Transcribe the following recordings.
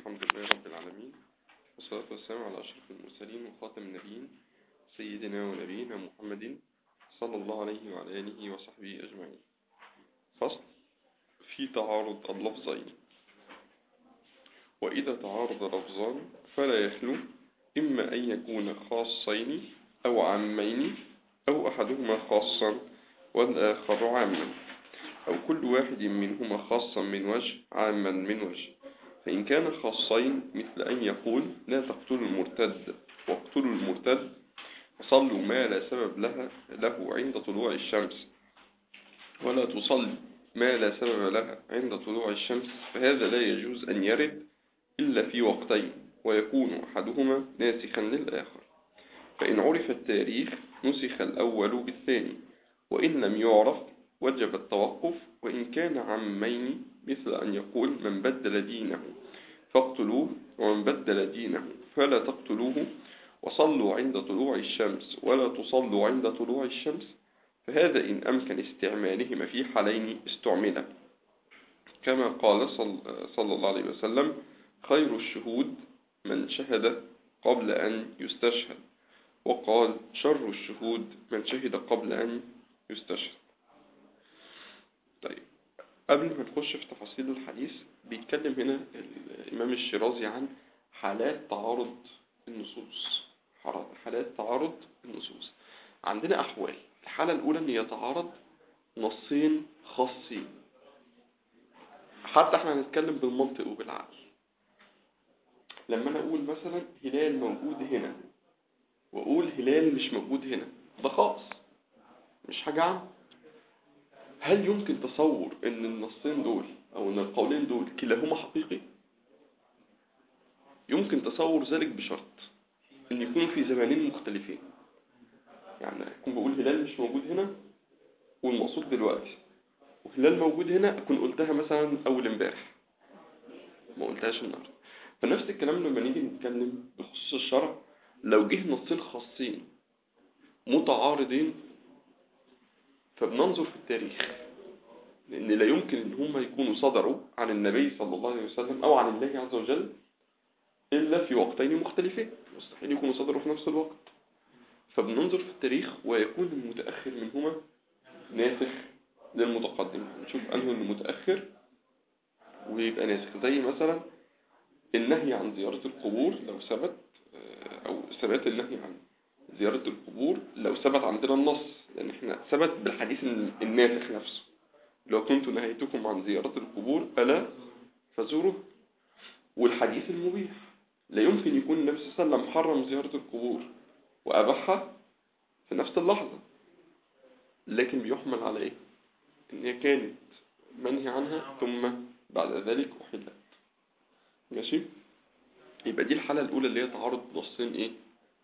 الحمد لله رب العالمين والصلاة والسلام على أشرف المرسلين وخاتم النبيين سيدنا ونبينا محمد صلى الله عليه وعلى آله وصحبه أجمعين فصل في تعارض اللفظين وإذا تعارض لفظان فلا يخلو إما أن يكون خاصين أو عامين أو أحدهما خاصا والآخر عاما أو كل واحد منهما خاصا من وجه عاما من وجه فإن كان خاصين مثل أن يقول لا تقتلوا المرتد واقتلوا المرتد وصلوا ما لا سبب لها له عند طلوع الشمس ولا تصلي ما لا سبب لها عند طلوع الشمس فهذا لا يجوز أن يرد إلا في وقتين ويكون أحدهما ناسخا للآخر فإن عرف التاريخ نسخ الأول بالثاني وإن لم يعرف وجب التوقف وإن كان عمين مثل أن يقول من بدل دينه فاقتلوه ومن بدل دينه فلا تقتلوه وصلوا عند طلوع الشمس ولا تصلوا عند طلوع الشمس فهذا إن أمكن استعمالهما في حالين استعملا كما قال صلى الله عليه وسلم خير الشهود من شهد قبل أن يستشهد وقال شر الشهود من شهد قبل أن يستشهد طيب قبل ما نخش في تفاصيل الحديث بيتكلم هنا الإمام الشيرازي عن حالات تعارض النصوص حالات تعارض النصوص عندنا أحوال الحالة الأولى أن يتعارض نصين خاصين حتى احنا هنتكلم بالمنطق وبالعقل لما انا اقول مثلا هلال موجود هنا واقول هلال مش موجود هنا ده خاص مش حاجة عامة هل يمكن تصور ان النصين دول او ان القولين دول كلاهما حقيقي يمكن تصور ذلك بشرط ان يكون في زمانين مختلفين يعني اكون بقول هلال مش موجود هنا والمقصود دلوقتي وهلال موجود هنا اكون قلتها مثلا اول امبارح ما قلتهاش النهارده فنفس الكلام لما نيجي نتكلم بخصوص الشرع لو جه نصين خاصين متعارضين فبننظر في التاريخ لأن لا يمكن أن هم يكونوا صدروا عن النبي صلى الله عليه وسلم أو عن الله عز وجل إلا في وقتين مختلفين مستحيل يكونوا صدروا في نفس الوقت فبننظر في التاريخ ويكون المتأخر منهما ناسخ للمتقدم نشوف أنه المتأخر ويبقى ناسخ زي مثلا النهي عن زيارة القبور لو ثبت أو ثبات النهي عن زيارة القبور لو ثبت عندنا النص لأن احنا ثبت بالحديث الناسخ نفسه لو كنت نهيتكم عن زيارة القبور ألا فزوروا والحديث المبيح لا يمكن يكون النبي صلى الله عليه وسلم حرم زيارة القبور وأباحها في نفس اللحظة لكن بيحمل على ايه ان هي كانت منهي عنها ثم بعد ذلك أحلت ماشي يبقى دي الحالة الأولى اللي هي تعارض نصين ايه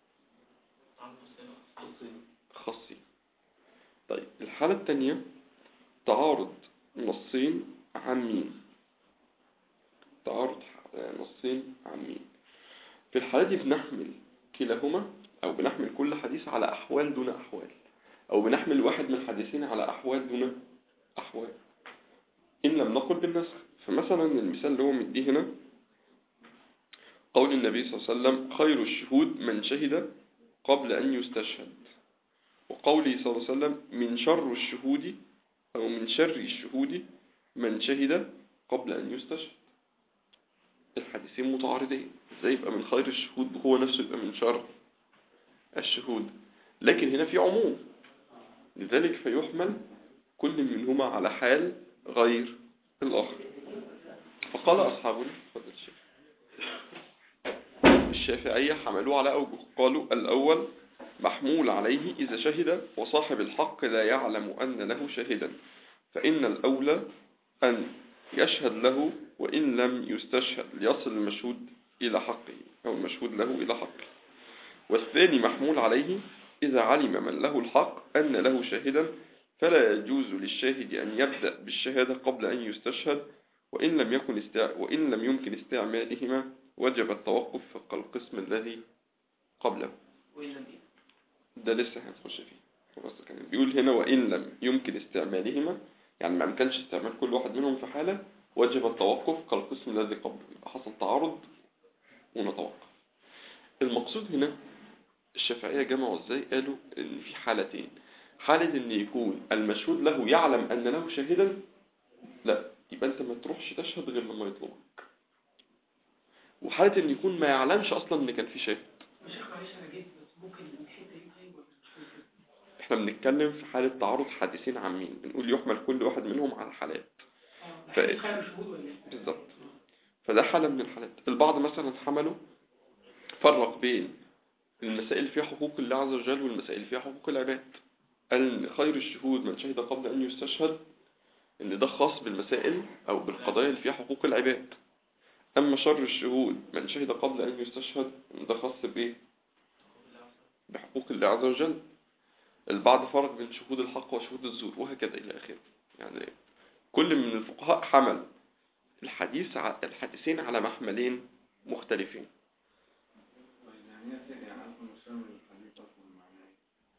خاصين طيب الحالة الثانية تعارض نصين عامين تعارض نصين عامين في الحالة دي بنحمل كلاهما أو بنحمل كل حديث على أحوال دون أحوال أو بنحمل واحد من الحديثين على أحوال دون أحوال إن لم نقل بالنسخ فمثلا المثال اللي هو مديه هنا قول النبي صلى الله عليه وسلم خير الشهود من شهد قبل أن يستشهد وقوله صلى الله عليه وسلم من شر الشهود أو من شر الشهود من شهد قبل أن يستشهد الحديثين متعارضين ازاي يبقى من خير الشهود هو نفسه يبقى من شر الشهود لكن هنا في عموم لذلك فيحمل كل منهما على حال غير الآخر فقال أصحابنا فضل الشيخ الشافعية حملوه على أوجه قالوا الأول محمول عليه إذا شهد وصاحب الحق لا يعلم أن له شاهدا فإن الأولى أن يشهد له وإن لم يستشهد ليصل المشهود إلى حقه أو المشهود له إلى حقه والثاني محمول عليه إذا علم من له الحق أن له شاهدا فلا يجوز للشاهد أن يبدأ بالشهادة قبل أن يستشهد وإن لم يكن استع... وإن لم يمكن استعمالهما وجب التوقف في القسم الذي قبله ده لسه هنخش فيه بس كان بيقول هنا وإن لم يمكن استعمالهما يعني ما امكنش استعمال كل واحد منهم في حالة وجب التوقف كالقسم الذي قبله يبقى حصل تعارض ونتوقف المقصود هنا الشافعية جمعوا ازاي قالوا ان في حالتين حالة ان يكون المشهود له يعلم ان له شاهدا لا يبقى انت ما تروحش تشهد غير لما يطلبك وحالة ان يكون ما يعلمش اصلا ان كان في شاهد يا شيخ معلش انا جيت بس ممكن الحته دي طيب ولا مش ممكن؟ احنا بنتكلم في حالة تعارض حادثين عامين بنقول يحمل كل واحد منهم على حالات اه ف- حته خير شهود ولا ايه؟ بالظبط فده حالة من الحالات البعض مثلا حملوا فرق بين المسائل اللي فيها حقوق الله عز وجل والمسائل اللي فيها حقوق العباد قال إن خير الشهود من شهد قبل أن يستشهد إن ده خاص بالمسائل أو بالقضايا اللي فيها حقوق العباد أما شر الشهود من شهد قبل أن يستشهد إن ده خاص بإيه؟ بحقوق الله عز وجل البعض فرق بين شهود الحق وشهود الزور وهكذا إلى آخره يعني كل من الفقهاء حمل الحديث ع- الحديثين على محملين مختلفين يعني هي سيدي عارف المشروع من الحديث أصلا معناه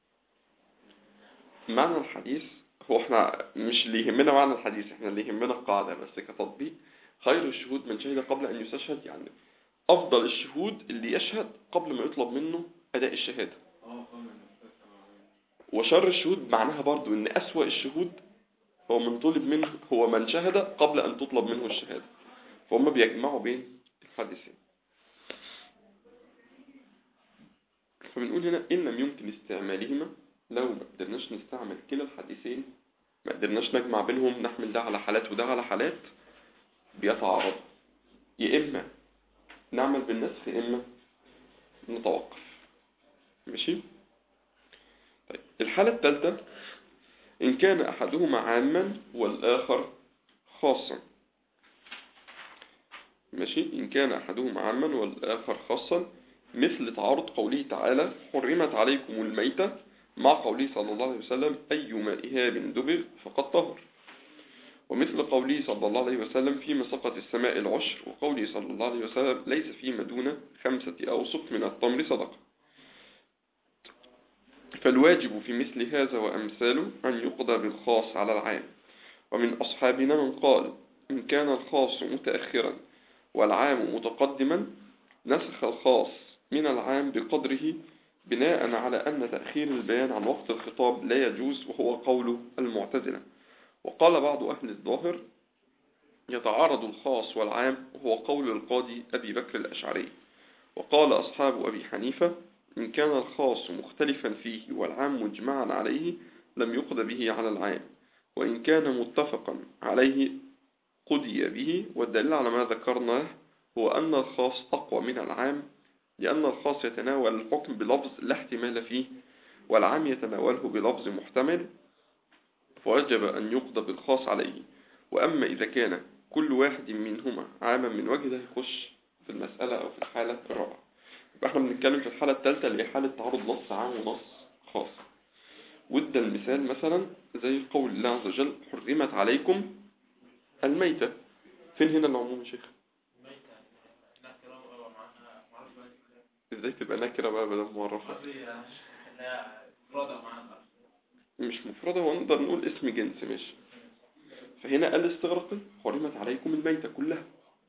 معنى الحديث هو احنا مش اللي يهمنا معنى الحديث احنا اللي يهمنا القاعدة بس كتطبيق خير الشهود من شهد قبل أن يستشهد يعني أفضل الشهود اللي يشهد قبل ما يطلب منه أداء الشهادة اه طبعا المستشفى وشر الشهود معناها برضو ان أسوأ الشهود هو من طلب منه هو من شهد قبل أن تطلب منه الشهادة فهم بيجمعوا بين الحديثين فبنقول هنا إن لم يمكن استعمالهما لو ما قدرناش نستعمل كلا الحديثين ما قدرناش نجمع بينهم نحمل ده على حالات وده على حالات بيتعارض يا إما نعمل بالنسخ يا إما نتوقف ماشي طيب الحالة الثالثة إن كان أحدهما عاما والآخر خاصا ماشي إن كان أحدهما عاما والآخر خاصا مثل تعارض قوله تعالى حرمت عليكم الميتة مع قوله صلى الله عليه وسلم أيما إهاب دبغ فقد طهر ومثل قوله صلى الله عليه وسلم فيما سقط السماء العشر وقوله صلى الله عليه وسلم ليس فيما دون خمسة أوسق من التمر صدقة فالواجب في مثل هذا وأمثاله أن يقضى بالخاص على العام ومن أصحابنا من قال إن كان الخاص متأخرا والعام متقدما نسخ الخاص من العام بقدره بناء على أن تأخير البيان عن وقت الخطاب لا يجوز وهو قول المعتزلة وقال بعض أهل الظاهر يتعارض الخاص والعام وهو قول القاضي أبي بكر الأشعري وقال أصحاب أبي حنيفة إن كان الخاص مختلفا فيه والعام مجمعا عليه لم يقضى به على العام وإن كان متفقا عليه قضي به والدليل على ما ذكرناه هو أن الخاص أقوى من العام لأن الخاص يتناول الحكم بلفظ لا احتمال فيه والعام يتناوله بلفظ محتمل فوجب أن يقضى بالخاص عليه وأما إذا كان كل واحد منهما عاما من وجه ده يخش في المسألة أو في الحالة الرابعة يبقى احنا بنتكلم في الحالة الثالثة اللي هي حالة تعارض نص عام ونص خاص وده المثال مثلا زي قول الله عز وجل حرمت عليكم الميتة فين هنا العموم يا شيخ ازاي تبقى نكرة بقى بدل معرفة مش مفردة ونقدر نقول اسم جنس ماشي فهنا قال استغرقي حرمت عليكم الميتة كلها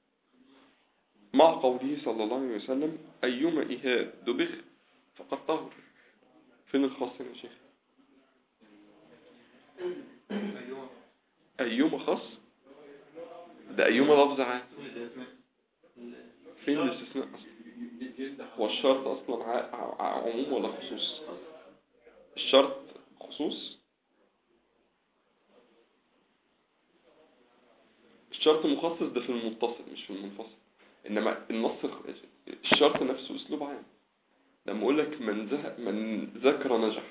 مع قوله صلى الله عليه وسلم أيما إهاب دبغ فقد طهر فين الخاص هنا يا شيخ أيما خاص ده أيما لفظ عام فين الاستثناء أصلا هو الشرط أصلا ع- ع- عموم ولا خصوص الشرط خصوص الشرط مخصص ده في المتصل مش في المنفصل انما النص الشرط نفسه اسلوب عام لما اقول لك من زه... من ذكر نجح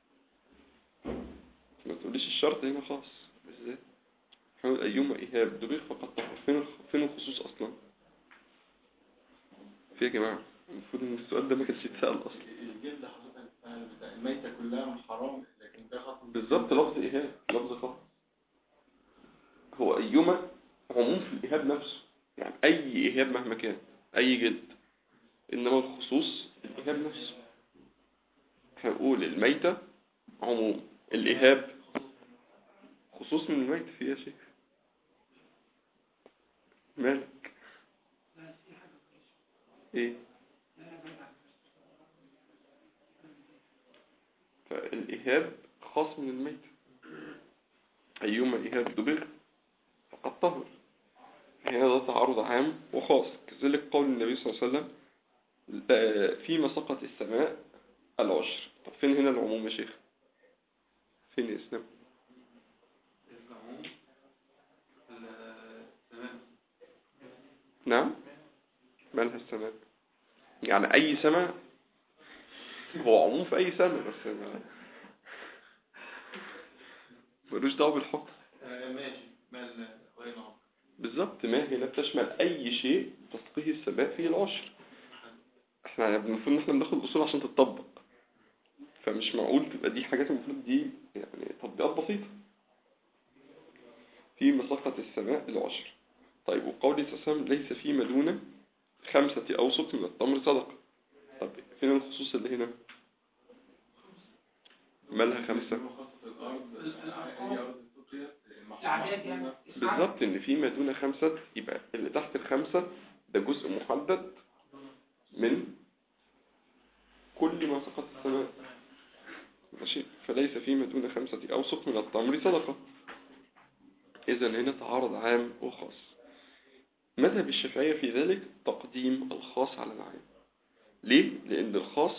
ما تقوليش الشرط هنا خاص ازاي حاول ايما ايهاب دبيغ فقد طهر فين الخ- فين الخصوص اصلا في يا جماعه المفروض ان السؤال ده ما كانش يتسال اصلا الجلد حضرتك بتاع الميتة كلها حرام لكن ده خاص بالظبط لفظ إيهاب لفظ خاص هو أيما عموم في الإيهاب نفسه يعني أي إيهاب مهما كان أي جلد إنما الخصوص الإيهاب نفسه هنقول الميتة عموم الإيهاب خصوص من الميتة فيه يا شيخ مالك ايه فالإهاب خاص من الميت أيما إهاب دبر فقد طهر هنا ده تعارض عام وخاص كذلك قول النبي صلى الله عليه وسلم آه، فيما سقط السماء العشر طب فين هنا العموم يا شيخ فين الإسلام العموم السماء نعم مالها السماء يعني أي سماء هو عموم في أي سماء بس ما- ملوش دعوة بالحكم ماشي مال وين عمر بالظبط ما هنا بتشمل أي شيء تسقيه السماء فيه العشر احنا المفروض ان احنا بناخد الأصول عشان تتطبق فمش معقول تبقى دي حاجات المفروض دي يعني تطبيقات بسيطة في مسقط السماء العشر طيب وقول صلى الله عليه وسلم ليس فيما دون خمسة أوسط من التمر صدقة طب فين الخصوص اللي هنا مالها خمسة مخصص الأرض الأرقام. أي أرض سقيت الأعداد يعني بالظبط ان في ما دون خمسة يبقى اللي تحت الخمسة ده جزء محدد من كل ما سقط السماء ماشي فليس في ما دون خمسة أوسق من التمر صدقة إذا هنا تعارض عام وخاص مذهب الشافعية في ذلك تقديم الخاص على العام ليه؟ لأن الخاص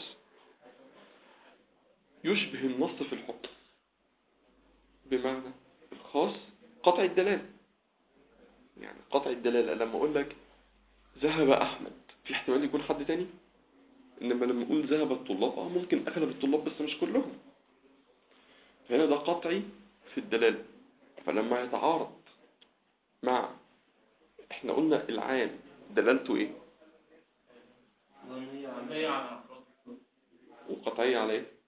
يشبه النص في الحكم بمعنى الخاص قطع الدلالة يعني قطع الدلالة لما أقول لك ذهب أحمد في احتمال يكون حد تاني إنما لما أقول ذهب الطلاب آه ممكن أغلب الطلاب بس مش كلهم هنا ده قطعي في الدلالة فلما يتعارض مع احنا قلنا العام دلالته ايه وقطعية على ايه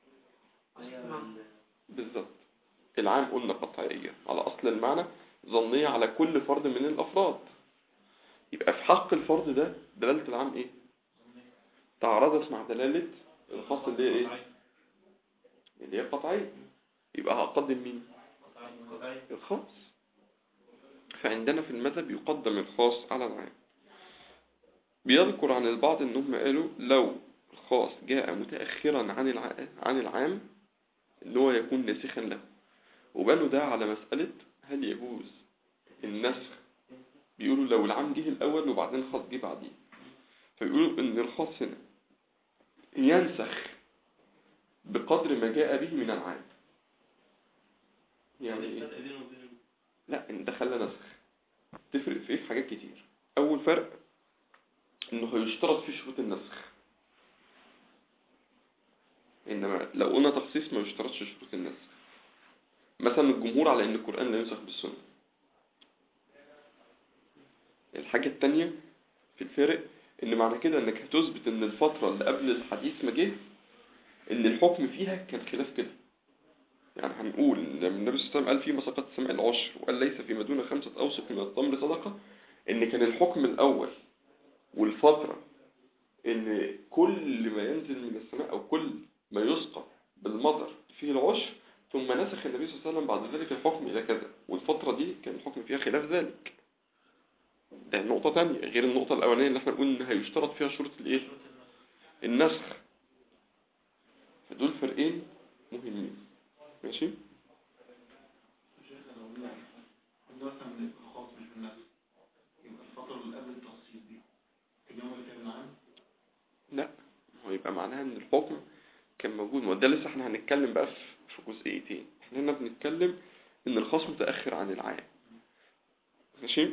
بالظبط العام قلنا قطعية على أصل المعنى ظنية على كل فرد من الأفراد يبقى في حق الفرد ده دلالة العام ايه تعارضت مع دلالة الخاص اللي هي ايه اللي هي قطعية يبقى هقدم مين الخاص فعندنا في المذهب يقدم الخاص على العام بيذكر عن البعض انهم قالوا لو الخاص جاء متأخرا عن الع- عن العام ان هو يكون ناسخا له وبنوا ده على مسألة هل يجوز النسخ بيقولوا لو العام جه الأول وبعدين الخاص جه بعديه فيقولوا ان الخاص هنا ينسخ بقدر ما جاء به من العام يعني ايه لا ان دخلنا نسخ تفرق في ايه في حاجات كتير اول فرق انه هيشترط فيه شروط النسخ انما لو قلنا تخصيص ما يشترطش شروط النسخ مثلا الجمهور على ان القرآن لا ينسخ بالسنة الحاجة التانية في الفرق ان معنى كده انك هتثبت ان الفترة اللي قبل الحديث ما جه ان الحكم فيها كان خلاف كده يعني هنقول ان لما النبي صلى الله عليه وسلم قال في مساقات السماء العشر وقال ليس في مدونة خمسة أوسق من التمر صدقة ان كان الحكم الأول والفترة ان كل ما ينزل من السماء او كل ما يسقى بالمطر فيه العشر ثم نسخ النبي صلى الله عليه وسلم بعد ذلك الحكم إلى كذا والفترة دي كان الحكم فيها خلاف ذلك ده نقطة تانية غير النقطة الأولانية اللي احنا بنقول إن هيشترط فيها شروط الإيه؟ النسخ فدول فرقين مهمين ماشي؟ شيخ لو قلنا قلنا مثلا من الخاص مش من النفس يبقى الفترة اللي قبل التخصيص دي اليوم اللي كان معانا لا هو يبقى معناها إن الحكم كان موجود وده لسه احنا هنتكلم بقى في في جزئيتين احنا هنا بنتكلم إن الخاص متأخر عن العام ماشي؟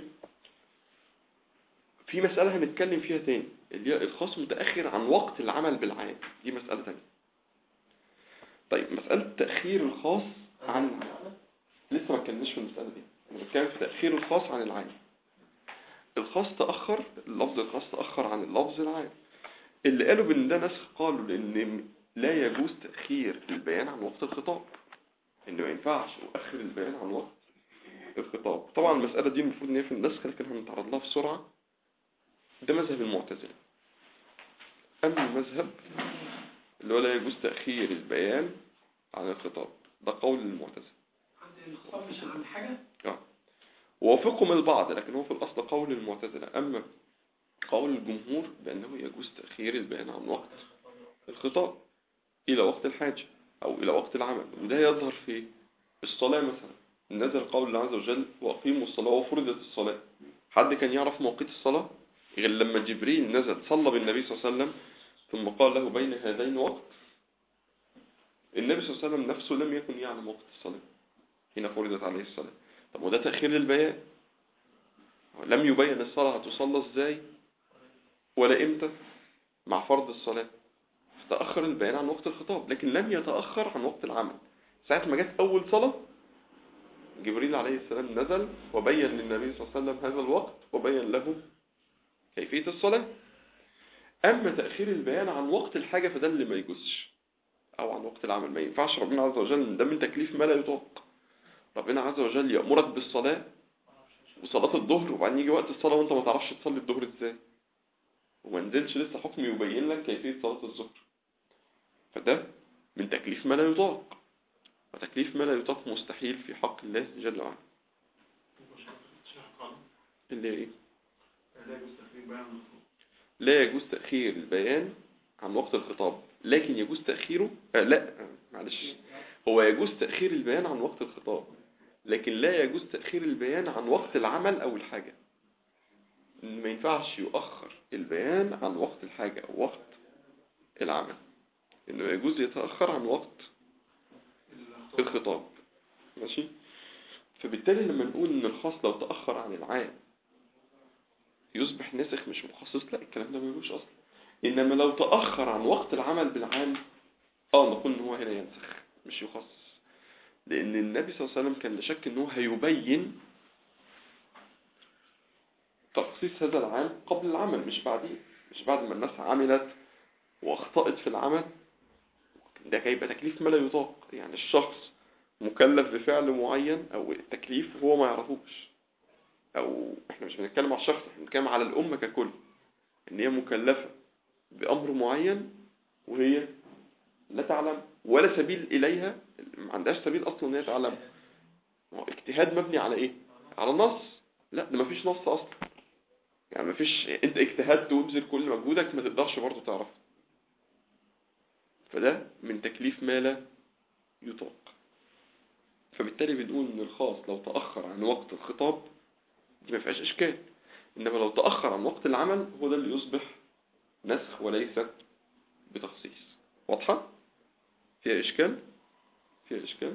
في مسألة هنتكلم فيها تاني اللي هي الخاص متأخر عن وقت العمل بالعام دي مسألة تانية طيب مسألة تأخير الخاص عن العام لسه ما اتكلمناش في المسألة دي انا بتكلم في تأخير الخاص عن العام الخاص تأخر اللفظ الخاص تأخر عن اللفظ العام اللي قالوا بان ده نسخ قالوا لان لا يجوز تأخير البيان عن وقت الخطاب انه ما ينفعش أؤخر البيان عن وقت الخطاب طبعا المسألة دي المفروض ان هي في النسخ لكن هنتعرض لها بسرعة ده مذهب المعتزلة أما المذهب اللي هو لا يجوز تأخير البيان عن الخطاب ده قول المعتزلة عند الخطاب مش عند حاجة آه. ووافقهم البعض لكن هو في الأصل قول المعتزلة أما قول الجمهور بأنه يجوز تأخير البيان عن وقت الخطاب إلى وقت الحاجة أو إلى وقت العمل وده يظهر في الصلاة مثلا نزل قول الله عز وجل وأقيموا الصلاة وفرضت الصلاة حد كان يعرف موقيت الصلاة غير لما جبريل نزل صلى بالنبي صلى الله عليه وسلم ثم قال له بين هذين وقت النبي صلى الله عليه وسلم نفسه لم يكن يعلم وقت الصلاة حين فرضت عليه الصلاة طب وده تأخير للبيان لم يبين الصلاة هتصلى ازاي ولا امتى مع فرض الصلاة تأخر البيان عن وقت الخطاب لكن لم يتأخر عن وقت العمل ساعة ما جت أول صلاة جبريل عليه السلام نزل وبين للنبي صلى الله عليه وسلم هذا الوقت وبين له كيفية الصلاة أما تأخير البيان عن وقت الحاجة فده اللي ما يجوزش أو عن وقت العمل ما ينفعش ربنا عز وجل ده من تكليف ما لا يطاق ربنا عز وجل يأمرك بالصلاة وصلاة الظهر وبعدين يجي وقت الصلاة وانت ما تعرفش تصلي الظهر ازاي وما نزلش لسه حكم يبين لك كيفية صلاة الظهر فده من تكليف ما لا يطاق وتكليف ما لا يطاق مستحيل في حق الله جل وعلا اللي هي ايه لا يجوز تأخير بيان عن الخطاب لا يجوز تأخير البيان عن وقت الخطاب لكن يجوز تأخيره آه لا آه، معلش هو يجوز تأخير البيان عن وقت الخطاب لكن لا يجوز تأخير البيان عن وقت العمل أو الحاجة ما ينفعش يؤخر البيان عن وقت الحاجة أو وقت العمل إنه يجوز يتأخر عن وقت الخطاب ماشي فبالتالي لما نقول إن الخاص لو تأخر عن العام يصبح ناسخ مش مخصص لا الكلام ده ما يجوش أصلا إنما لو تأخر عن وقت العمل بالعام اه نقول إن هو هنا ينسخ مش يخصص لأن النبي صلى الله عليه وسلم كان لا شك إنه هيبين تخصيص هذا العام قبل العمل مش بعدين مش بعد ما الناس عملت واخطأت في العمل ده هيبقى تكليف ما لا يطاق يعني الشخص مكلف بفعل معين او تكليف هو ما يعرفوش او احنا مش بنتكلم على الشخص احنا بنتكلم على الامة ككل ان هي مكلفة بامر معين وهي لا تعلم ولا سبيل اليها ما عندهاش سبيل اصلا ان هي تعلم ما هو اجتهاد مبني على ايه على نص لا ده مفيش نص اصلا يعني مفيش انت اجتهدت وابذل كل مجهودك ما تقدرش برضه تعرف فده من تكليف ما لا يطاق فبالتالي بنقول ان الخاص لو تأخر عن وقت الخطاب دي ما فيهاش اشكال انما لو تأخر عن وقت العمل هو ده اللي يصبح نسخ وليس بتخصيص واضحة فيها اشكال فيها اشكال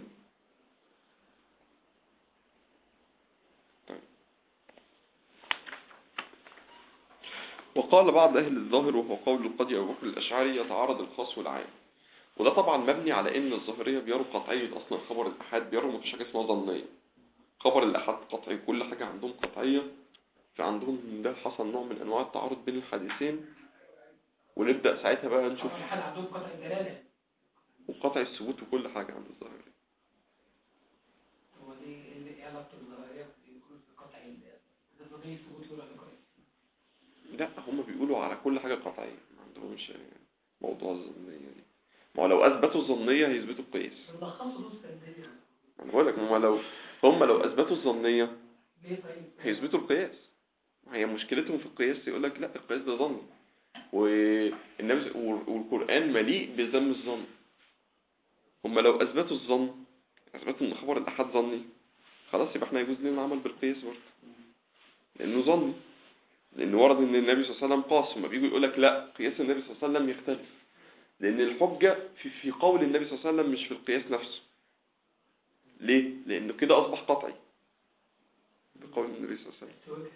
طيب وقال بعض أهل الظاهر وهو قول القاضي أبو بكر الأشعري يتعارض الخاص والعام وده طبعا مبني على ان الظاهرية بيروا قطعية اصلا خبر الأحاد بيروا مفيش حاجة اسمها ظنية خبر الأحاد قطعي كل حاجة عندهم قطعية فعندهم ده حصل نوع من انواع التعارض بين الحديثين ونبدأ ساعتها بقى نشوف طبعا حد عندهم قطع دلالة وقطع الثبوت وكل حاجة عند الظاهرية هو دي اللي ايه علاقة الظاهرية يكون في قطع الظاهرية ثبوت ولا قطع لا هم بيقولوا على كل حاجة قطعية ما عندهمش موضوع الظنية دي ما هو لو أثبتوا الظنية هيثبتوا القياس بنلخصه نص الدنيا أنا بقول لك هم لو هم لو أثبتوا الظنية ليه طيب؟ هيثبتوا القياس هي مشكلتهم في القياس يقول لك لا القياس ده ظن والنبي والقرآن مليء بذم الظن هم لو أثبتوا الظن أثبتوا إن خبر الأحد ظني خلاص يبقى احنا يجوز لنا العمل بالقياس برضه لأنه ظني لأن ورد إن النبي صلى الله عليه وسلم قاس هما بيجوا يقول لك لا قياس النبي صلى الله عليه وسلم يختلف لأن الحجة في في قول النبي صلى الله عليه وسلم مش في القياس نفسه ليه؟ لأنه كده أصبح قطعي بقول النبي صلى الله عليه وسلم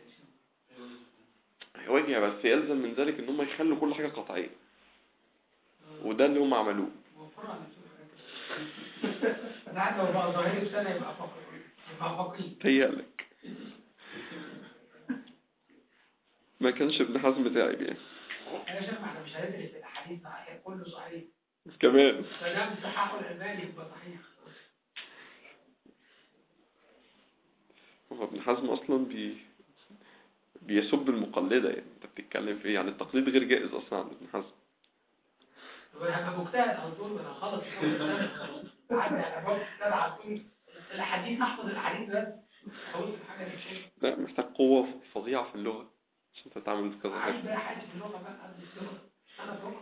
هيواجه بس يلزم من ذلك ان هم يخلوا كل حاجة قطعية وده اللي هم عملوه وفرع نفسه انا عارف لو بقى ظاهري في سنة يبقى فقير يبقى فقير تهيألك ما كانش ابن حزم تعب يعني انا شايف احنا مش هندرس الاحاديث صحيح كله صحيح كمان فدام صححه الالباني يبقى صحيح هو ابن حزم اصلا بي بيسب المقلدة يعني انت بتتكلم في ايه يعني التقليد غير جائز اصلا عند ابن حزم طب انا هبقى مجتهد على طول انا خلص عدى على باب الكتاب على طول الاحاديث احفظ الاحاديث بس اقول في حاجه مش شايف لا محتاج قوة فظيعة في اللغة عشان تتعامل كذا عايز حاجة بقى حاجة في اللغة بقى قبل الصغر أنا بكره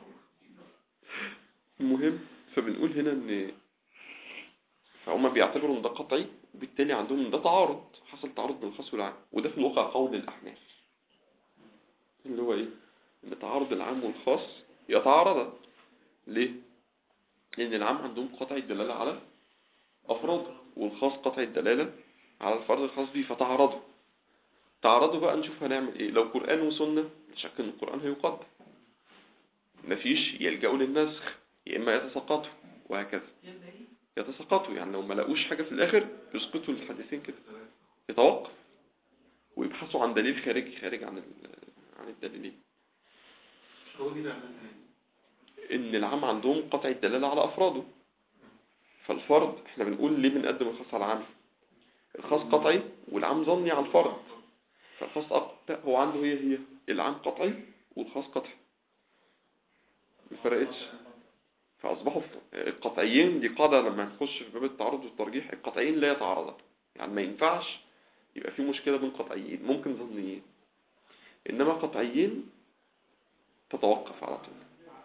المهم فبنقول هنا ان فهم بيعتبروا ان ده قطعي وبالتالي عندهم ان ده تعارض حصل تعارض بين الخاص والعام وده في الواقع قول الاحناف اللي هو ايه ان تعارض العام والخاص يتعارضا ليه لان العام عندهم قطعي الدلاله على افراد والخاص قطعي الدلاله على الفرد الخاص به فتعارضوا تعارضوا بقى نشوف هنعمل ايه لو قران وسنه لا شك ان القران هيقدم مفيش يلجأوا للنسخ يا اما يتساقطوا وهكذا يبقى إيه؟ يتساقطوا يعني لو ما لقوش حاجة في الآخر يسقطوا الحديثين كده يتوقف ويبحثوا عن دليل خارجي خارج عن ال- عن الدليلين هو دي بقى مثلا إن العام عندهم قطع الدلالة على أفراده فالفرد احنا بنقول ليه بنقدم الخاص على العام الخاص قطعي والعام ظني على الفرد فالخاص أق- لا هو عنده هي هي العام قطعي والخاص قطعي ما فرقتش فأصبحوا في- القطعيين دي قاعدة لما نخش في باب التعارض والترجيح القطعيين لا يتعارضان يعني ما ينفعش يبقى في مشكلة بين قطعيين ممكن ظنيين إنما قطعيين تتوقف على طول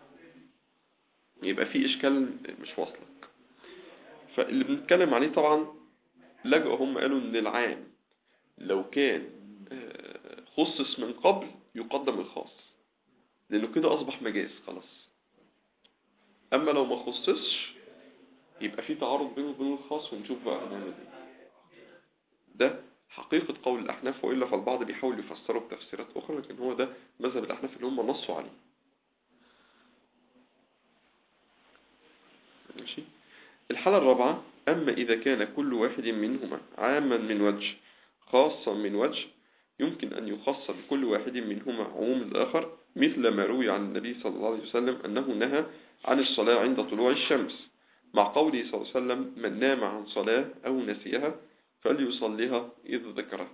يبقى في إشكال مش واصلك فاللي بنتكلم عليه طبعا لجأوا هم قالوا إن العام لو كان آه، خصص من قبل يقدم الخاص لأنه كده أصبح مجاز خلاص أما لو ما خصصش يبقى في تعارض بينه وبين الخاص ونشوف بقى هنعمل ايه ده حقيقة قول الأحناف وإلا فالبعض بيحاول يفسره بتفسيرات أخرى لكن هو ده مذهب الأحناف اللي هم نصوا عليه ماشي الحالة الرابعة أما إذا كان كل واحد منهما عاما من وجه خاصا من وجه يمكن أن يخص بكل واحد منهما عموم الآخر مثل ما روي عن النبي صلى الله عليه وسلم أنه نهى عن الصلاة عند طلوع الشمس مع قوله صلى الله عليه وسلم من نام عن صلاة أو نسيها فليصليها إذ ذكرها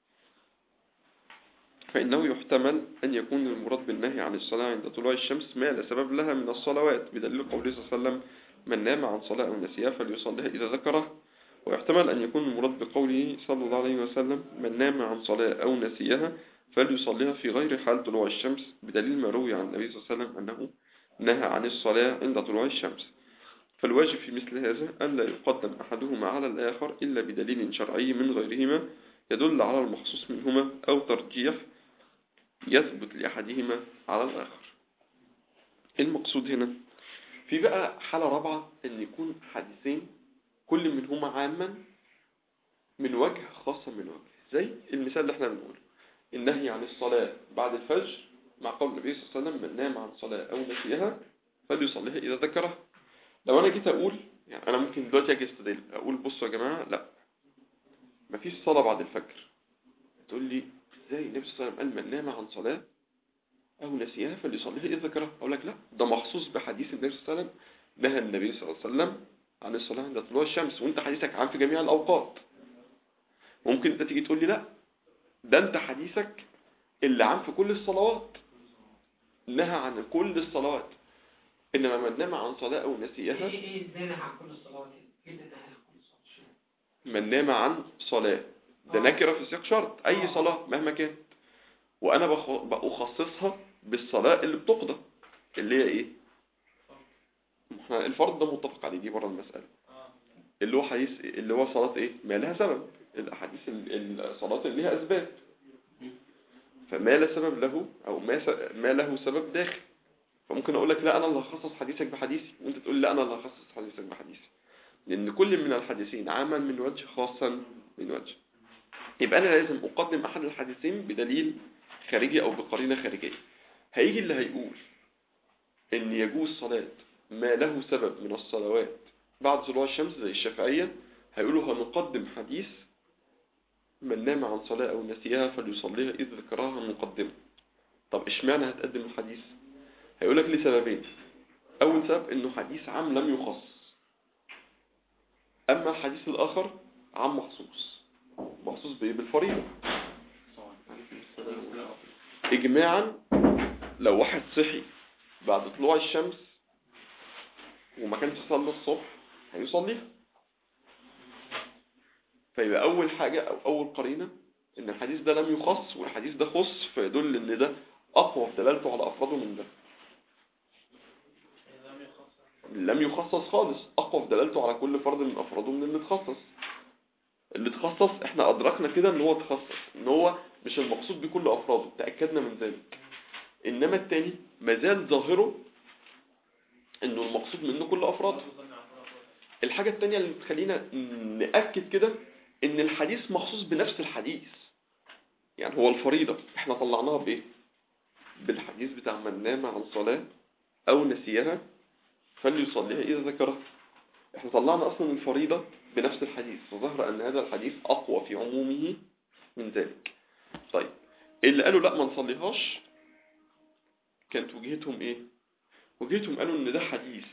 فإنه يحتمل أن يكون المراد بالنهي عن الصلاة عند طلوع الشمس ما لا سبب لها من الصلوات بدليل قوله صلى الله عليه وسلم من نام عن صلاة أو نسيها فليصليها إذا ذكرها ويحتمل أن يكون المراد بقوله صلى الله عليه وسلم من نام عن صلاة أو نسيها فليصليها في غير حال طلوع الشمس بدليل ما روي عن النبي صلى الله عليه وسلم أنه نهى عن الصلاة عند طلوع الشمس فالواجب في مثل هذا أن لا يقدم أحدهما على الآخر إلا بدليل شرعي من غيرهما يدل على المخصوص منهما أو ترجيح يثبت لأحدهما على الآخر المقصود هنا في بقى حالة رابعة أن يكون حديثين كل منهما عاما من وجه خاصة من وجه زي المثال اللي احنا بنقوله النهي عن الصلاة بعد الفجر مع قول النبي صلى الله عليه وسلم من نام عن صلاة أو نسيها فليصليها إذا ذكرها لو أنا جيت أقول يعني أنا ممكن دلوقتي أجي أستدل أقول بصوا يا جماعة لا مفيش صلاة بعد الفجر تقول لي إزاي النبي صلى الله عليه وسلم قال من نام عن صلاة أو نسيها فليصليها إذا ذكرها أقول لك لا ده مخصوص بحديث النبي صلى الله عليه وسلم نهى النبي صلى الله عليه وسلم عن الصلاة عند طلوع الشمس وانت حديثك عام في جميع الأوقات ممكن انت تيجي تقول لي لا ده انت حديثك اللي عام في كل الصلوات نهى عن كل الصلوات إنما من نام عن صلاة أو نسيها ايه ايه ازاي نهى عن كل الصلوات ايه ده نهى عن كل الصلوات من نام عن صلاة ده نكرة في سياق شرط أي صلاة مهما كانت وأنا بخ- بأخصصها بالصلاة اللي بتقضى اللي هي إيه احنا الفرض ده متفق عليه دي بره المسألة اللي هو حديث اللي هو صلاة إيه ما لها سبب الأحاديث ال- الصلاة اللي لها أسباب فما لا سبب له أو ما, س- ما له سبب داخل فممكن أقول لك لا أنا اللي هخصص حديثك بحديثي وأنت تقول لا أنا اللي هخصص حديثك بحديثي لأن كل من الحديثين عاما من وجه خاصا من وجه يبقى أنا لازم أقدم أحد الحديثين بدليل خارجي أو بقرينة خارجية هيجي اللي هيقول إن يجوز صلاة ما له سبب من الصلوات بعد طلوع الشمس زي الشافعية هيقولوا هنقدم حديث من نام عن صلاة أو نسيها فليصليها إذ ذكرها مقدمة طب إشمعنى هتقدم الحديث هيقول لك لسببين أول سبب إنه حديث عام لم يخص أما الحديث الآخر عام مخصوص مخصوص بإيه بالفريضة إجماعا لو واحد صحي بعد طلوع الشمس وما كانش صلى الصبح هيصليها فيبقى أول حاجة أو أول قرينة ان الحديث ده لم يخص والحديث ده خص فيدل ان ده اقوى في دلالته على افراده من ده لم يخصص لم يخصص خالص اقوى في دلالته على كل فرد من افراده من اللي اتخصص اللي اتخصص احنا ادركنا كده ان هو اتخصص ان هو مش المقصود بكل افراده تاكدنا من ذلك انما التاني مازال ظاهره انه المقصود منه كل افراده الحاجة التانية اللي تخلينا نأكد كده ان الحديث مخصوص بنفس الحديث يعني هو الفريضة احنا طلعناها بايه بالحديث بتاع من نام عن صلاة او نسيها فليصليها اذا ذكرها احنا طلعنا اصلا الفريضة بنفس الحديث فظهر ان هذا الحديث اقوى في عمومه من ذلك طيب اللي قالوا لا ما نصليهاش كانت وجهتهم ايه وجهتهم قالوا ان ده حديث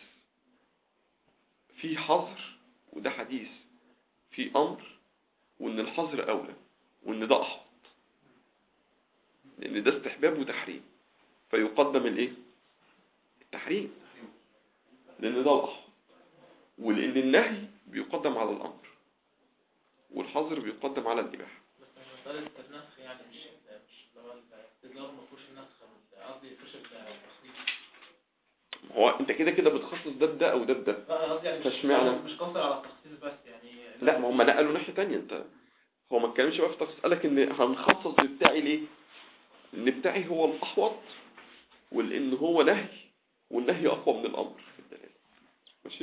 في حظر وده حديث في امر وان الحظر اولى وان ده احوط لان ده استحباب وتحريم فيقدم الايه التحريم لان ده الاحوط ولان النهي بيقدم على الامر والحظر بيقدم على الاباحه بس مسألة النسخ يعني مش مش اللي هو الإدارة ما فيهوش النسخ قصدي ما فيهوش التخصيص هو انت كده كده بتخصص ده بده او ده بده لا قصدي يعني مش فاشمعنى؟ مش قاصر على التخصيص بس يعني لا ما هم نقلوا ناحيه تانية انت هو ما اتكلمش بقى في تخصيص قالك ان هنخصص بتاعي ليه ان بتاعي هو الاحوط ولان هو نهي والنهي اقوى من الامر في الدلاله ماشي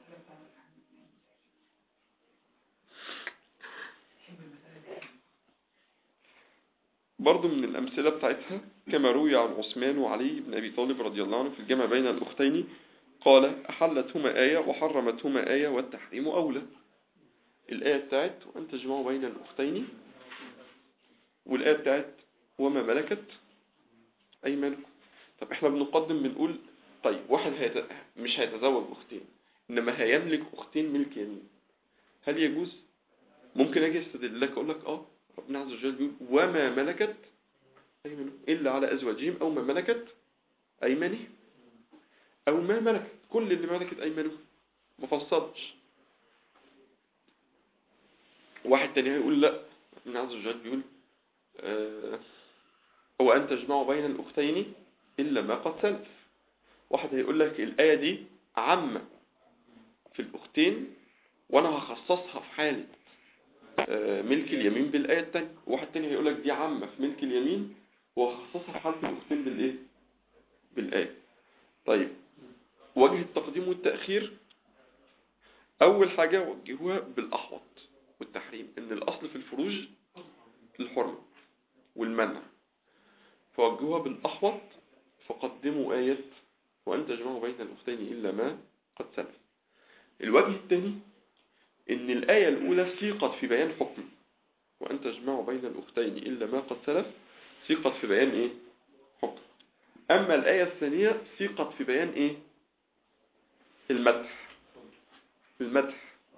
برضو من الأمثلة بتاعتها كما روي عن عثمان وعلي بن أبي طالب رضي الله عنه في الجمع بين الأختين قال أحلتهما آية وحرمتهما آية والتحريم أولى الآية بتاعت وأن تجمعوا بين الأختين والآية بتاعت وما ملكت أيمانكم طب احنا بنقدم بنقول طيب واحد هيت... مش هيتزوج أختين إنما هيملك أختين ملك يمين هل يجوز ممكن أجي استدل لك أقول لك آه ربنا عز وجل بيقول وما ملكت أيمانهم إلا على أزواجهم أو ما ملكت أيمانهم أو ما ملكت كل اللي ملكت أيمانهم ما فصلش واحد تاني هيقول لا ربنا عز وجل بيقول آه هو أن تجمعوا بين الأختين إلا ما قد سلف واحد هيقول لك الآية دي عامة في الأختين وأنا هخصصها في حالة آه، ملك اليمين بالآية التانية واحد تاني هيقول لك دي عامة في ملك اليمين وخصصها في حالة الأختين بالإيه بالآية طيب وجه التقديم والتأخير أول حاجة وجهوها بالأحوط والتحريم إن الأصل في الفروج الحرمة والمنع فوجهوها بالأحوط فقدموا آية وأن تجمعوا بين الأختين إلا ما قد سلف الوجه الثاني إن الآية الأولى سيقت في بيان حكم وأن تجمعوا بين الأختين إلا ما قد سلف سيقت في بيان إيه؟ حكم أما الآية الثانية سيقت في بيان إيه؟ المدح المدح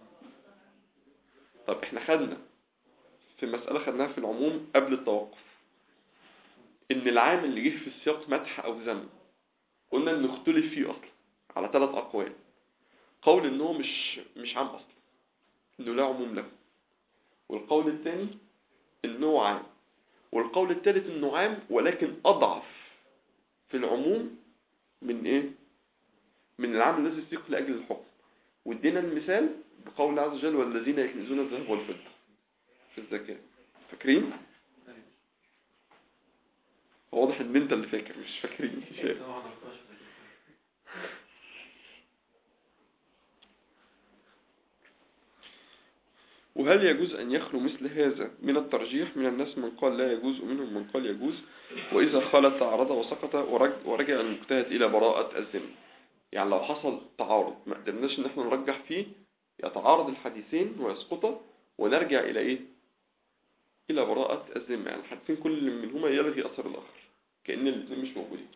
طب إحنا خدنا في مسألة خدناها في العموم قبل التوقف إن العام اللي جه في السياق مدح أو ذم قلنا إن اختلف فيه أصلا على ثلاث أقوال قول إن هو مش مش عام أصلا إنه لا عموم له والقول الثاني إنه عام والقول الثالث إنه عام ولكن أضعف في العموم من إيه؟ من العام الذي سيق لأجل الحكم وادينا المثال بقول الله عز وجل والذين يكنزون الذهب والفضة في الزكاة فاكرين؟ واضح ان انت اللي فاكر مش فاكرين شايف طبعا ما عرفتهاش قبل كده. وهل يجوز أن يخلو مثل هذا من الترجيح من الناس من قال لا يجوز ومنهم من قال يجوز وإذا خالت تعرض وسقط ورج- ورجع المجتهد إلى براءة الذمة يعني لو حصل تعارض ما قدرناش إن احنا نرجح فيه يتعارض الحديثين ويسقطا ونرجع إلى إيه؟ إلى براءة الذمة يعني الحديثين كل منهما يلغي أثر الآخر كأن الاثنين مش موجودين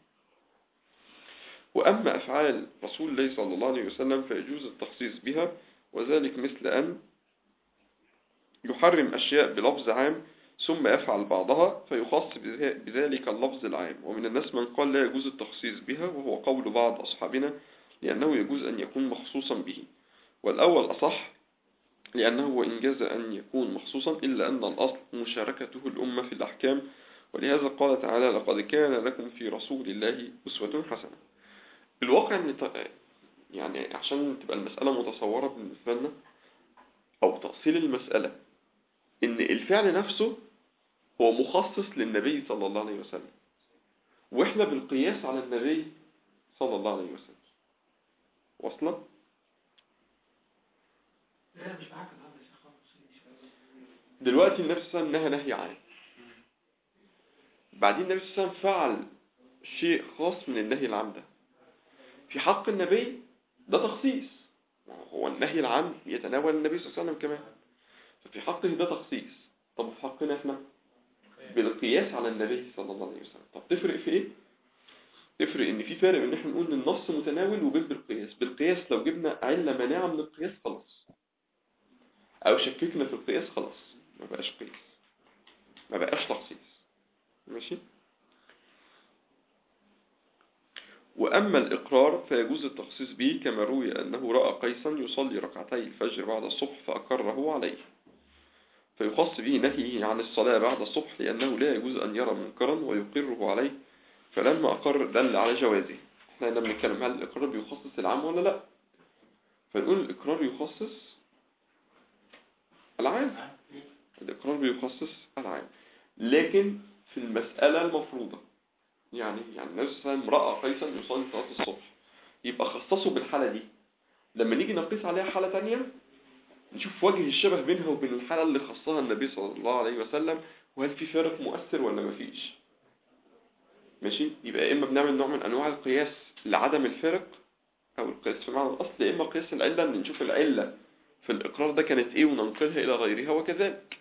وأما أفعال رسول الله صلى الله عليه وسلم فيجوز التخصيص بها وذلك مثل أن يحرم أشياء بلفظ عام ثم يفعل بعضها فيخص بذ- بذلك اللفظ العام ومن الناس من قال لا يجوز التخصيص بها وهو قول بعض أصحابنا لأنه يجوز أن يكون مخصوصا به والأول أصح لأنه وإن جاز أن يكون مخصوصا إلا أن الأصل مشاركته الأمة في الأحكام ولهذا قال تعالى لقد كان لكم في رسول الله أسوة حسنة الواقع ان ط- يعني عشان تبقى المسألة متصورة بالنسبة لنا أو تأصيل المسألة إن الفعل نفسه هو مخصص للنبي صلى الله عليه وسلم وإحنا بالقياس على النبي صلى الله عليه وسلم واصلة؟ لا لا مش معاك النهارده يا شيخ خالص مش فاهم. دلوقتي النبي صلى الله عليه وسلم نهى نهي عام بعدين النبي صلى الله عليه وسلم فعل شيء خاص من النهي العام ده في حق النبي ده تخصيص هو النهي العام يتناول النبي صلى الله عليه وسلم كمان ففي حقه ده تخصيص طب في حقنا احنا بالقياس على النبي صلى الله عليه وسلم طب تفرق في ايه تفرق ان في فرق ان احنا نقول ان النص متناول وبين بالقياس بالقياس لو جبنا علة مانعة من القياس خلاص او شككنا في القياس خلاص ما بقاش قياس ما بقاش تخصيص ماشي وأما الإقرار فيجوز التخصيص به كما روي أنه رأى قيسا يصلي ركعتي الفجر بعد الصبح فأقره عليه فيخص به نهيه عن الصلاة بعد الصبح لأنه لا يجوز أن يرى منكرا ويقره عليه فلما أقر دل على جوازه احنا لما بنتكلم هل الإقرار بيخصص العام ولا لا فنقول الإقرار يخصص العام الإقرار بيخصص العام لكن في المسألة المفروضة يعني يعني النبي صلى الله عليه وسلم رأى قيسا يصلي صلاة الصبح يبقى خصصه بالحالة دي لما نيجي نقيس عليها حالة تانية نشوف وجه الشبه بينها وبين الحالة اللي خصها النبي صلى الله عليه وسلم وهل في فرق مؤثر ولا مفيش ماشي يبقى يا إما بنعمل نوع من أنواع القياس لعدم الفرق أو القياس في معنى الأصل يا إما قياس العلة إن نشوف العلة في الإقرار ده كانت إيه وننقلها إلى غيرها وكذلك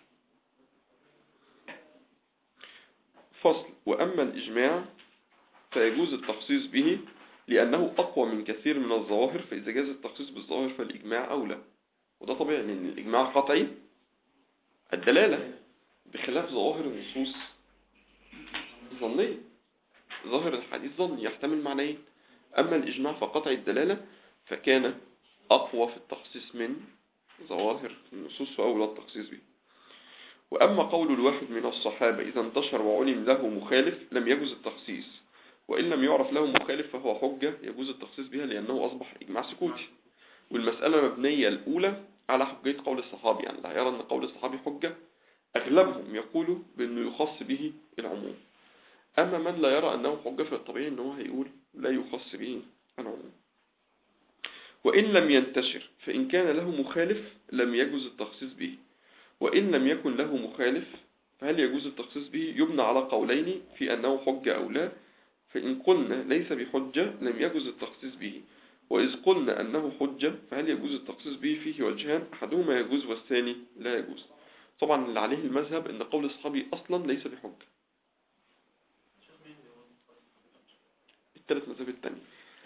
فصل وأما الإجماع فيجوز التخصيص به لأنه أقوى من كثير من الظواهر فإذا جاز التخصيص بالظواهر فالإجماع أولى وده طبيعي لأن الإجماع قطعي الدلالة بخلاف ظواهر النصوص ظنية ظاهر الحديث ظني يحتمل معنيين أما الإجماع فقطعي الدلالة فكان أقوى في التخصيص من ظواهر النصوص فأولى التخصيص به وأما قول الواحد من الصحابة إذا انتشر وعلم له مخالف لم يجوز التخصيص وإن لم يعرف له مخالف فهو حجة يجوز التخصيص بها لأنه أصبح إجماع سكوتي والمسألة مبنية الأولى على حجية قول الصحابي يعني لا يرى أن قول الصحابي حجة أغلبهم يقولوا بأنه يخص به العموم أما من لا يرى أنه حجة فالطبيعي أنه هيقول لا يخص به العموم وإن لم ينتشر فإن كان له مخالف لم يجوز التخصيص به وإن لم يكن له مخالف فهل يجوز التخصيص به يبنى على قولين في أنه حجة أو لا فإن قلنا ليس بحجة لم يجوز التخصيص به وإذ قلنا أنه حجة فهل يجوز التخصيص به فيه وجهان أحدهما يجوز والثاني لا يجوز طبعا اللي عليه المذهب أن قول الصحابي أصلا ليس بحجة شوف مين بيقول الثلاث مذاهب التانية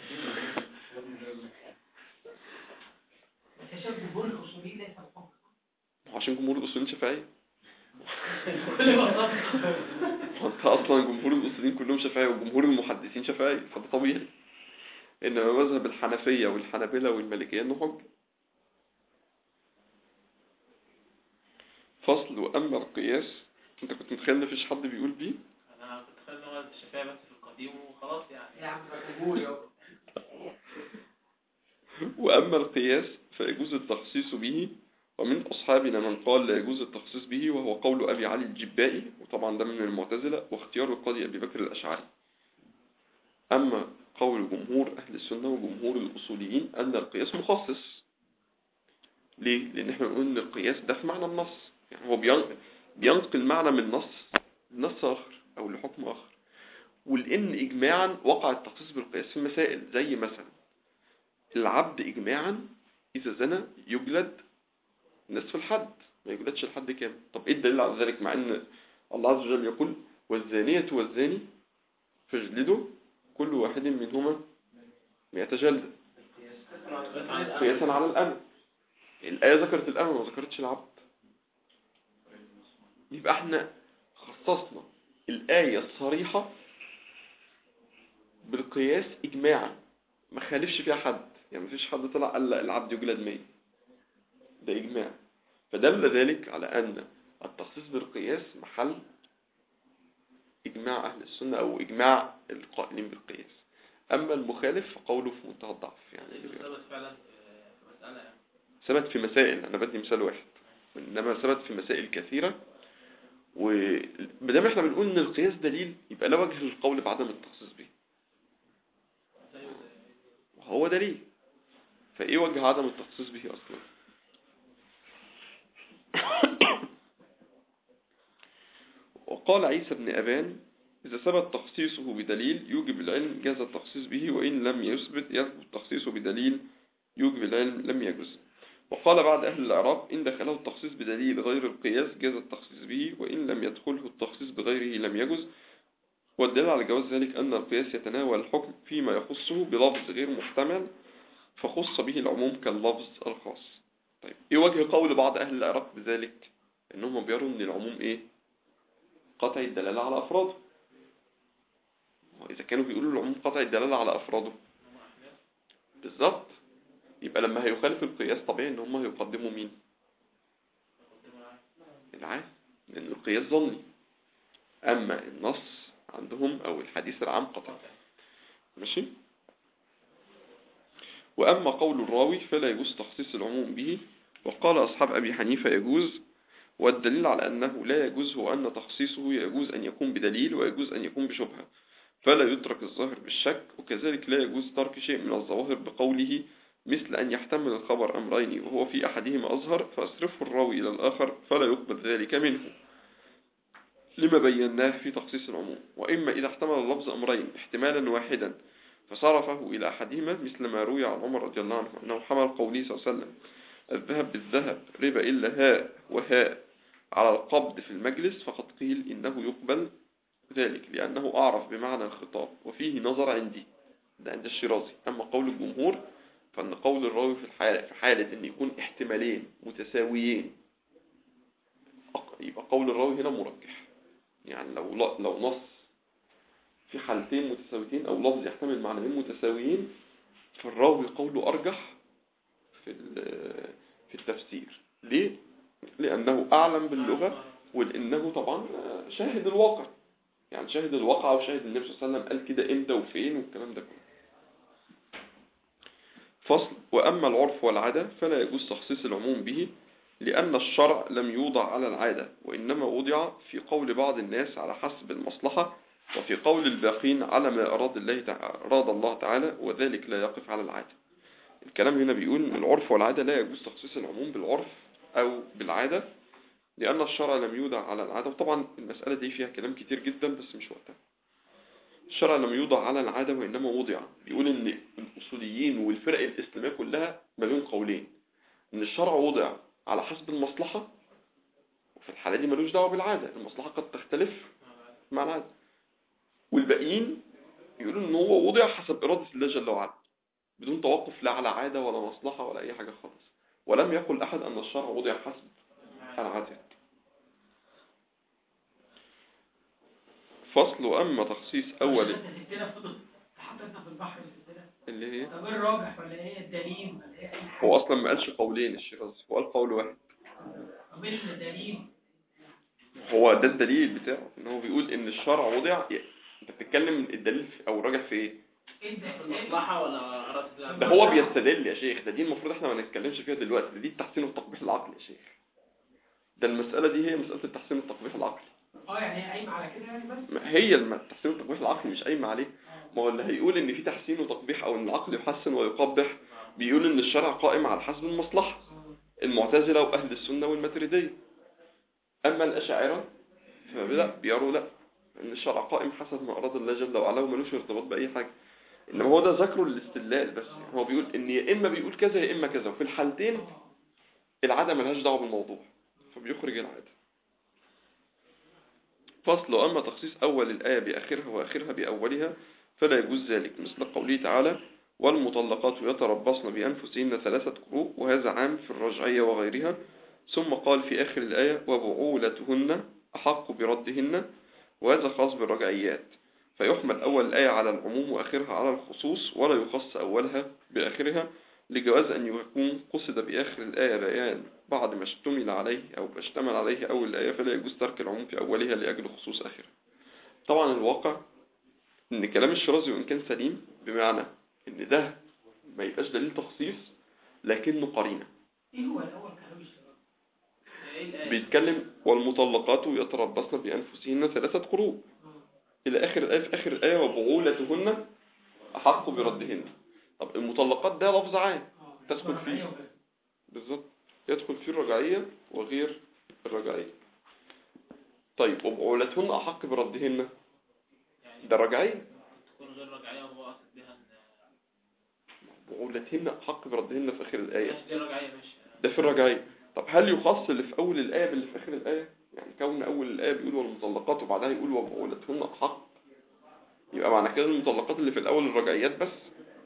بس يا شيخ جمهور الاصوليين ليس الحكم عشان جمهور الأصوليين شافعية كل ما وانت أصلا جمهور الأصوليين كلهم شافعية وجمهور المحدثين شافعية فده طبيعي إنما مذهب الحنفية والحنابلة والمالكية إنه حجة فصل وأما القياس أنت كنت متخيل إن مفيش حد بيقول بيه انا كنت فاهم ان هو الشافعي بس في القديم وخلاص يعني يا عم جمهور يا وأما القياس فيجوز التخصيص به ومن أصحابنا من قال لا يجوز التخصيص به وهو قول أبي علي الجبائي وطبعا ده من المعتزلة واختيار القاضي أبي بكر الأشعري أما قول جمهور أهل السنة وجمهور الأصوليين أن القياس مخصص ليه؟ لأن احنا بنقول أن القياس ده في معنى النص يعني هو بين- بينقل معنى من نص لنص آخر أو لحكم آخر ولأن إجماعا وقع التخصيص بالقياس في المسائل زي مثلا العبد إجماعا إذا زنى يجلد نصف الحد ما يجلدش الحد كامل طب إيه الدليل على ذلك مع أن الله عز وجل يقول والزانية والزاني فاجلدوا كل واحد منهما مئة جلدة قياسا على الأمن الآية ذكرت الأمن وما ذكرتش العبد يبقى احنا خصصنا الآية الصريحة بالقياس إجماعا ما خالفش فيها حد يعني مفيش حد طلع قال لا العبد يجلد 100 ده إجماع فدل ذلك على أن التخصيص بالقياس محل إجماع أهل السنة أو إجماع القائلين بالقياس أما المخالف فقوله في منتهى الضعف يعني ثبت فعلا آه، في مسألة يعني ثبت في مسائل أنا بدي مثال واحد إنما ثبت في مسائل كثيرة ومادام احنا بنقول إن القياس دليل يبقى لا وجه للقول بعدم التخصيص به زيه زي وهو دليل فإيه وجه عدم التخصيص به أصلا وقال عيسى بن أبان إذا ثبت تخصيصه بدليل يوجب العلم جاز التخصيص به وإن لم يثبت يثبت تخصيصه بدليل يوجب العلم لم يجوز وقال بعد أهل الإعراب إن دخله التخصيص بدليل غير القياس جاز التخصيص به وإن لم يدخله التخصيص بغيره لم يجوز والدليل على جواز ذلك أن القياس يتناول الحكم فيما يخصه بلفظ غير محتمل فخص به العموم كاللفظ الخاص طيب إيه وجه قول بعض أهل العراق بذلك إنهم بيروا أن العموم إيه قطع الدلالة على أفراده وإذا كانوا بيقولوا العموم قطع الدلالة على أفراده بالظبط يبقى لما هيخالف القياس طبيعي ان هم هيقدموا مين العام لان القياس ظني اما النص عندهم او الحديث العام قطع ماشي واما قول الراوي فلا يجوز تخصيص العموم به وقال اصحاب ابي حنيفه يجوز والدليل على انه لا يجوز هو ان تخصيصه يجوز ان يكون بدليل ويجوز ان يكون بشبهه فلا يترك الظاهر بالشك وكذلك لا يجوز ترك شيء من الظواهر بقوله مثل أن يحتمل الخبر أمرين وهو في أحدهما أظهر فأصرفه الراوي إلى الآخر فلا يقبل ذلك منه لما بيناه في تخصيص العموم وإما إذا احتمل اللفظ أمرين احتمالا واحدا فصرفه إلى أحدهما مثل ما روي عن عمر رضي الله عنه أنه حمل قوله صلى الله عليه وسلم الذهب بالذهب ربا إلا هاء وهاء على القبض في المجلس فقد قيل إنه يقبل ذلك لأنه أعرف بمعنى الخطاب وفيه نظر عندي ده عند الشيرازي أما قول الجمهور فأن قول الراوي في الحالة في حالة أن يكون احتمالين متساويين أق- يبقى قول الراوي هنا مرجح يعني لو ل- لو نص في حالتين متساويتين أو لفظ يحتمل معنيين متساويين فالراوي قوله أرجح في ال- في التفسير ليه؟ لأنه أعلم باللغة ولأنه طبعا شاهد الواقع يعني شاهد الواقع وشاهد النبي صلى الله عليه وسلم قال كده امتى وفين والكلام ده كله فصل وأما العرف والعادة فلا يجوز تخصيص العموم به لأن الشرع لم يوضع على العادة وإنما وضع في قول بعض الناس على حسب المصلحة وفي قول الباقين على ما أراد الله تعالى, أراد الله تعالى وذلك لا يقف على العادة الكلام هنا بيقول إن العرف والعادة لا يجوز تخصيص العموم بالعرف أو بالعادة لأن الشرع لم يوضع على العادة وطبعا المسألة دي فيها كلام كتير جدا بس مش وقتها الشرع لم يوضع على العادة وإنما وضع بيقول إن الأصوليين والفرق الإسلامية كلها ما بين قولين إن الشرع وضع على حسب المصلحة وفي الحالة دي ملوش دعوة بالعادة المصلحة قد تختلف مع العادة والباقيين يقولوا إن هو وضع حسب إرادة الله جل وعلا بدون توقف لا على عادة ولا مصلحة ولا أي حاجة خالص ولم يقل أحد أن الشرع وضع حسب العادة فصل وأما تخصيص أول انت سبتنا فضل حطيتنا في البحر سبتنا اللي هي طب ايه الراجح ولا ايه الدليل ولا ايه اي حاجه هو أصلا ما قالش قولين الشيرازي هو قال قول واحد طب ايه الدليل هو ده الدليل بتاعه ان هو بيقول ان الشرع وضع انت بتتكلم الدليل في- او الراجح في ايه ايه الدليل المصلحة ولا أراد ده هو بيستدل يا شيخ ده دي المفروض احنا ما نتكلمش فيها دلوقتي ده دي التحسين والتقبيح العقلي يا شيخ ده المسألة دي هي مسألة التحسين والتقبيح العقلي اه يعني هي قايمه على كده يعني بس ما هي الم- التحسين والتقبيح العقلي مش قايمة عليه ما هو اللي هيقول ان في تحسين وتقبيح او ان العقل يحسن ويقبح بيقول ان الشرع قائم على حسب المصلحة المعتزلة واهل السنة والماتريدية اما الاشاعرة فلا بيروا لا ان الشرع قائم حسب ما اراد الله جل وعلا وملوش ارتباط باي حاجة انما هو ده ذكره للاستدلال بس هو بيقول ان يا اما بيقول كذا يا اما كذا وفي الحالتين العادة ملهاش دعوة بالموضوع فبيخرج العادة فصل أما تخصيص أول الآية بآخرها وآخرها بأولها فلا يجوز ذلك مثل قوله تعالى والمطلقات يتربصن بأنفسهن ثلاثة قروء وهذا عام في الرجعية وغيرها ثم قال في آخر الآية وبعولتهن أحق بردهن وهذا خاص بالرجعيات فيحمل أول الآية على العموم وآخرها على الخصوص ولا يخص أولها بآخرها لجواز أن يكون قصد بآخر الآية بيان بعد ما اشتمل عليه أو ما اشتمل عليه أول الآية فلا يجوز ترك العموم في أولها لأجل خصوص آخرها طبعا الواقع إن كلام الشرازي وإن كان سليم بمعنى إن ده ما يبقاش دليل تخصيص لكنه قرينة ايه هو الاول كلام الشباب ايه الآية؟ بيتكلم والمطلقات يتربصن بأنفسهن ثلاثة قروء إلى آخر الآية في آخر الآية وبعولتهن أحق بردهن طب المطلقات ده لفظ عام تدخل فيه. بالظبط يدخل فيه الرجعية وغير الرجعية طيب وبعولتهن أحق بردهن يعني ده رجعية تكون غير رجعية وهو قصد بها ان بعولتهن أحق بردهن في آخر الآية ماشي دي رجعية ماشي ده في الرجعية طب هل يخص اللي في أول الآية باللي في آخر الآية يعني كون أول الآية بيقول والمطلقات وبعدها يقول وبعولتهن أحق يبقى معنى كده المطلقات اللي في الأول الرجعيات بس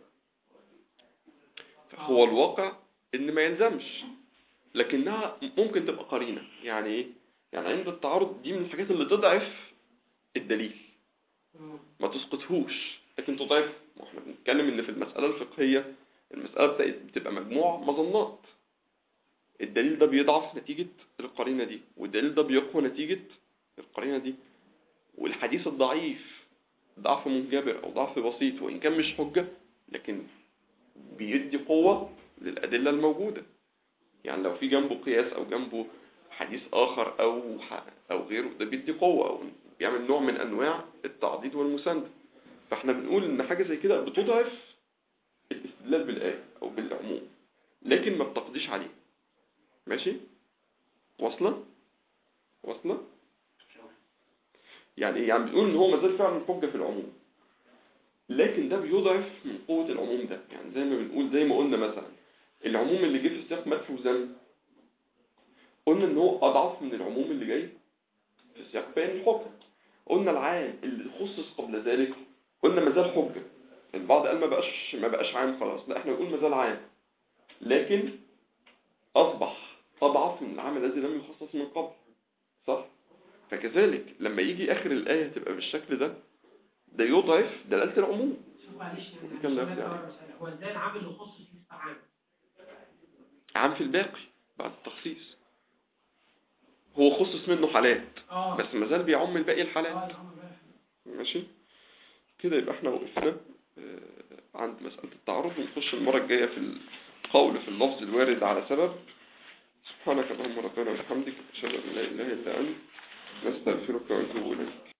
فهو الواقع إن ما يلزمش لكنها ممكن تبقى قرينة يعني إيه؟ يعني عند التعارض دي من الحاجات اللي تضعف الدليل ما تسقطهوش لكن تضعف ما احنا بنتكلم ان في المسألة الفقهية المسألة بتاعت- بتبقى مجموع مظنات الدليل ده بيضعف نتيجة القرينة دي والدليل ده بيقوى نتيجة القرينة دي والحديث الضعيف ضعف منجبر او ضعف بسيط وان كان مش حجة لكن بيدي قوة للأدلة الموجودة يعني لو في جنبه قياس او جنبه حديث اخر او ح- او غيره ده بيدي قوة او بيعمل نوع من انواع التعضيد والمساندة فاحنا بنقول ان حاجة زي كده بتضعف الاستدلال بالآية او بالعموم لكن ما بتقضيش عليه ماشي واصلة واصلة يعني ايه يعني بنقول ان هو مازال فعلا حجة في العموم لكن ده بيضعف من قوة العموم ده يعني زي ما بنقول زي ما قلنا مثلا العموم اللي جه في سياق مدح وذم قلنا ان هو اضعف من العموم اللي جاي في سياق بيان الحكم قلنا العام اللي خصص قبل ذلك قلنا مازال حجة البعض قال ما بقاش ما بقاش عام خلاص لا احنا بنقول مازال عام لكن اصبح اضعف من العام الذي لم يخصص من قبل صح فكذلك لما يجي اخر الايه تبقى بالشكل ده ده يضعف دلاله العموم شوف معلش يعني كم ده عشان يعني؟ أكبر مسألة. هو ازاي العامل اللي يخصص لسه عام عام في الباقي بعد التخصيص هو خصص منه حالات اه بس مازال بيعم الباقي اه الحالات الأمر بقى. ماشي كده يبقى احنا وقفنا آه، عند مسألة التعرض ونخش المرة الجاية في القول في اللفظ الوارد على سبب سبحانك اللهم ربنا وبحمدك أشهد أن لا إله إلا أنت نستغفرك ونتوب إليك